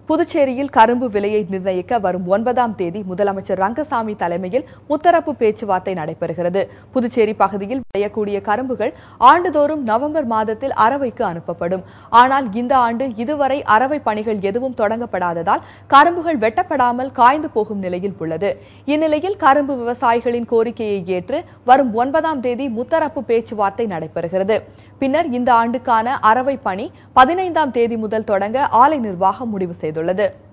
புதுச்சேரியில் கரும்பு விலையை நிர்ணயிக்க வரும் ஒன்பதாம் தேதி முதலமைச்சர் ரங்கசாமி தலைமையில் முத்தரப்பு பேச்சுவார்த்தை நடைபெறுகிறது புதுச்சேரி பகுதியில் விளையக்கூடிய கரும்புகள் ஆண்டுதோறும் நவம்பர் மாதத்தில் அரவைக்கு அனுப்பப்படும் ஆனால் இந்த ஆண்டு இதுவரை அரவை பணிகள் எதுவும் தொடங்கப்படாததால் கரும்புகள் வெட்டப்படாமல் காய்ந்து போகும் நிலையில் உள்ளது இந்நிலையில் கரும்பு விவசாயிகளின் கோரிக்கையை ஏற்று வரும் ஒன்பதாம் தேதி முத்தரப்பு பேச்சுவார்த்தை நடைபெறுகிறது பின்னர் இந்த ஆண்டுக்கான அரவை பணி பதினைந்தாம் தேதி முதல் தொடங்க ஆலை நிர்வாகம் முடிவு செய்துள்ளது